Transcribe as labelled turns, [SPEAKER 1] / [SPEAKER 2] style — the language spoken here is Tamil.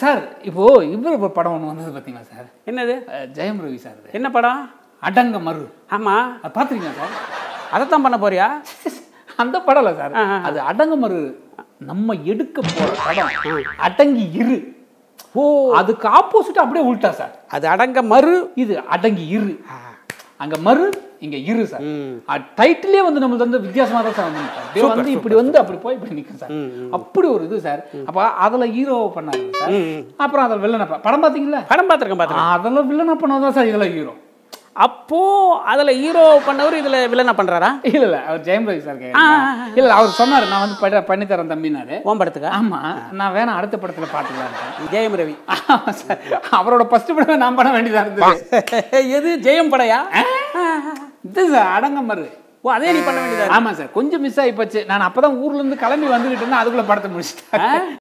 [SPEAKER 1] சார் இப்போ இவர் ஒரு படம் ஒன்று வந்தது பார்த்தீங்களா சார்
[SPEAKER 2] என்னது
[SPEAKER 1] அஹ், ஜெயம் ரவி சார் இது.
[SPEAKER 2] என்ன படம்
[SPEAKER 1] அடங்க மறு
[SPEAKER 2] ஆமா
[SPEAKER 1] அது பார்த்துருக்கீங்களா சார்
[SPEAKER 2] அதைத்தான் பண்ண போறியா
[SPEAKER 1] அந்த படம் இல்லை சார்
[SPEAKER 2] ஆ, ஆ.
[SPEAKER 1] அது அடங்க மறு நம்ம எடுக்க போற படம் அடங்கி இரு
[SPEAKER 2] ஓ
[SPEAKER 1] அதுக்கு ஆப்போசிட் அப்படியே உள்டா சார்
[SPEAKER 2] அது அடங்க மறு
[SPEAKER 1] இது அடங்கி இரு அங்க மறு இங்க இரு சார்
[SPEAKER 2] ம்.
[SPEAKER 1] டைட்டிலே வந்து நம்மளுக்கு வந்து வித்தியாசமா தான் சார் வந்து நிக்கும். அப்படியே வந்து இப்படி வந்து அப்படி போய் இப்படி நிக்கும் சார் அப்படி ஒரு இது சார் அப்ப அதுல ஹீரோ பண்ணாரு சார் அப்புறம் அதுல வில்லனை ப- படம் பாத்தீங்களா
[SPEAKER 2] படம் பார்த்துருக்கேன் பார்த்துருக்கேன்
[SPEAKER 1] அதுல வில்லனை பண்ணதான் சார் இதுல ஹீரோ
[SPEAKER 2] அப்போ அதுல ஹீரோ பண்ணவர் இதுல வில்லனா பண்றாரா
[SPEAKER 1] இல்ல இல்ல அவர் ஜெயம் ரவி சார் கேக்குறீங்களா? இல்ல அவர் சொன்னாரு நான் வந்து பட- பண்ணி தரேன் தம்பினாரு
[SPEAKER 2] ஓம் படத்துக்கா
[SPEAKER 1] ஆமா நான் வேணா அடுத்த படத்துல பாத்துக்கலாம்
[SPEAKER 2] ஜெயம் ரவி
[SPEAKER 1] ஆமா சார் அவரோட ஃபர்ஸ்ட் படமே நான் பண்ண வேண்டியதா இருந்தது
[SPEAKER 2] எது ஜெயம் படையா
[SPEAKER 1] இது சார் அடங்க மறு
[SPEAKER 2] ஓ அதே நீ பண்ண வேண்டியதா
[SPEAKER 1] ஆமா சார் கொஞ்சம் மிஸ் ஆகி போச்சு நான் அப்பதான் ஊர்ல இருந்து கிளம்பி வந்துகிட்டு இருந்தேன் அதுக்குள்ள படத்தை முடிச்சிட்டேன்